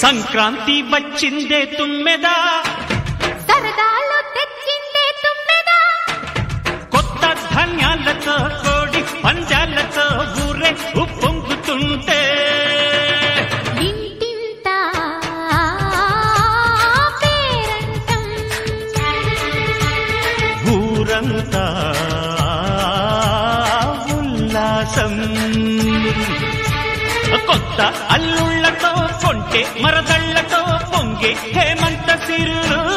సంక్రాంతి వచ్చిందే తుమ్మెదా సరదాలు తెచ్చిందే తుమ్మెదా కొత్త ధాన్యాలతో కోడి పంజాలతో ఊరే ఉప్పొంగుతుంటే ఇంటింట పేరంటం ఊరంతా ఉల్లాసం కొత్త అల్లుళ్ళతో కొంటే మరదళ్లతో పొంగే హేమంత సిరులు